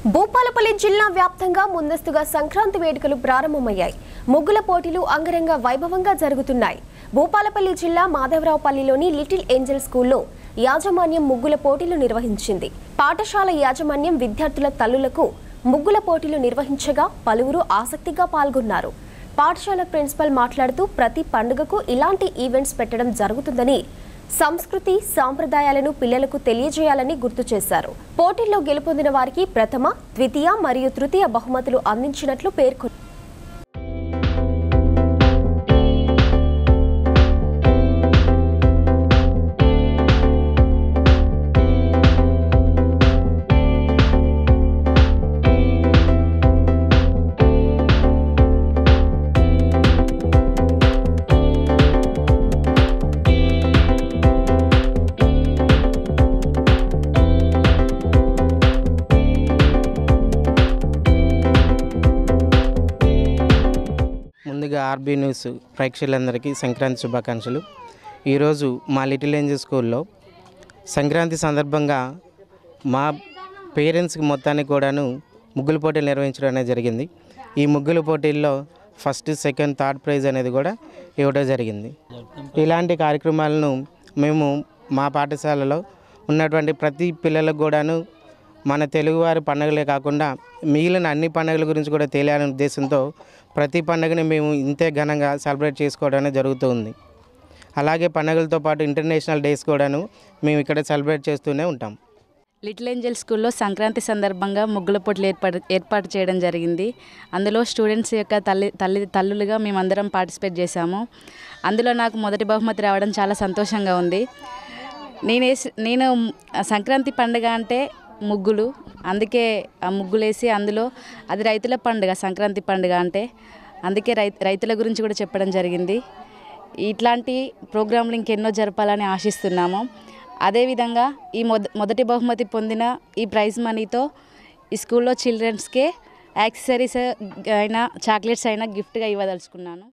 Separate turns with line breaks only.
భూపాలపల్లి జిల్లా వ్యాప్తంగా ముందస్తుగా సంక్రాంతి వేడుకలు ప్రారంభమయ్యాయి ముగ్గుల పోటీలు అంగరంగ వైభవంగా జరుగుతున్నాయి భూపాలపల్లి జిల్లా మాధవరావుపల్లిలోని లిటిల్ ఏంజల్ స్కూల్లో యాజమాన్యం ముగ్గుల పోటీలు నిర్వహించింది పాఠశాల యాజమాన్యం విద్యార్థుల తల్లులకు ముగ్గుల పోటీలు నిర్వహించగా పలువురు ఆసక్తిగా పాల్గొన్నారు పాఠశాల ప్రిన్సిపల్ మాట్లాడుతూ ప్రతి పండుగకు ఇలాంటి ఈవెంట్స్ పెట్టడం జరుగుతుందని సంస్కృతి సాంప్రదాయాలను పిల్లలకు తెలియజేయాలని గుర్తు చేశారు పోటీల్లో గెలుపొందిన వారికి ప్రథమ ద్వితీయ మరియు తృతీయ బహుమతులు అందించినట్లు పేర్కొన్నారు
ముందుగా ఆర్బీ న్యూస్ ప్రేక్షకులందరికీ సంక్రాంతి శుభాకాంక్షలు ఈరోజు మా లిటిల్ ఏంజల్ స్కూల్లో సంక్రాంతి సందర్భంగా మా పేరెంట్స్కి మొత్తానికి కూడాను ముగ్గుల పోటీలు నిర్వహించడం అనేది జరిగింది ఈ ముగ్గుల పోటీల్లో ఫస్ట్ సెకండ్ థర్డ్ ప్రైజ్ అనేది కూడా ఇవ్వడం జరిగింది ఇలాంటి కార్యక్రమాలను మేము మా పాఠశాలలో ఉన్నటువంటి ప్రతి పిల్లలకు కూడాను మన తెలుగువారి పండుగలే కాకుండా మిగిలిన అన్ని పండుగల గురించి కూడా తెలియాలనే ఉద్దేశంతో ప్రతి పండుగని మేము ఇంతే ఘనంగా సెలబ్రేట్ చేసుకోవడం అనేది జరుగుతుంది అలాగే పండుగలతో పాటు ఇంటర్నేషనల్ డేస్ కూడాను మేము ఇక్కడ సెలబ్రేట్ చేస్తూనే ఉంటాం
లిటిల్ ఏంజల్ స్కూల్లో సంక్రాంతి సందర్భంగా ముగ్గుల పోటీలు ఏర్పాటు ఏర్పాటు చేయడం జరిగింది అందులో స్టూడెంట్స్ యొక్క తల్లి తల్లి తల్లులుగా మేమందరం పార్టిసిపేట్ చేశాము అందులో నాకు మొదటి బహుమతి రావడం చాలా సంతోషంగా ఉంది నేను వేసి నేను సంక్రాంతి పండుగ అంటే ముగ్గులు అందుకే ఆ ముగ్గులు వేసి అందులో అది రైతుల పండుగ సంక్రాంతి పండుగ అంటే అందుకే రై రైతుల గురించి కూడా చెప్పడం జరిగింది ఇట్లాంటి ప్రోగ్రాంలు ఇంకెన్నో జరపాలని ఆశిస్తున్నాము అదేవిధంగా ఈ మొద మొదటి బహుమతి పొందిన ఈ ప్రైజ్ మనీతో ఈ స్కూల్లో చిల్డ్రన్స్కే యాక్సెసరీస్ అయినా చాక్లెట్స్ అయినా గిఫ్ట్గా ఇవ్వదలుచుకున్నాను